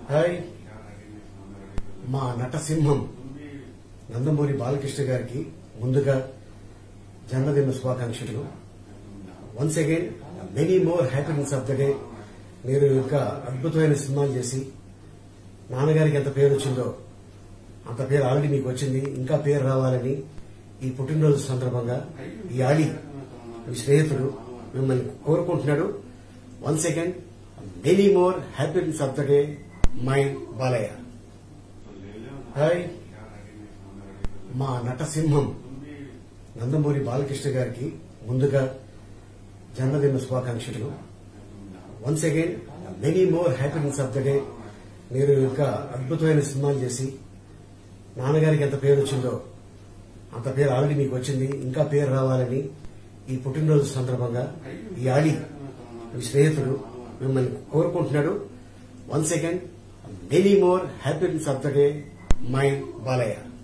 hi మా నటసింహం నందమూరి బాలకృష్ణ గారికి ముందుగా జన్మదిన శుభాకాంక్షలు once again many more happiness of the day మీరు ఇంకా అద్భుతమైన సినిమాలు చేసి నాన్నగారికి ఎంత పేరు వచ్చిందో అంత పేరు ఆల్రెడీ మీకు వచ్చింది ఇంకా పేరు రావాలని ఈ పుట్టినరోజు సందర్భంగా ఈ ఆడి మీ స్నేహితుడు మిమ్మల్ని కోరుకుంటున్నాడు once again many more happiness of the day my Balayya hi మా నటసింహం నందమూరి బాలకృష్ణ గారికి ముందుగా జన్మదిన శుభాకాంక్షలు once again many more happiness of the day మీరు ఇంకా అద్భుతమైన సినిమాలు చేసి నాన్నగారికి ఎంత పేరు వచ్చిందో అంత పేరు ఆల్రెడీ మీకు వచ్చింది ఇంకా పేరు రావాలని ఈ పుట్టినరోజు సందర్భంగా ఈ ఆడి మీ స్నేహితుడు మిమ్మల్ని కోరుకుంటున్నాడు once again many more happiness of the day my Balayya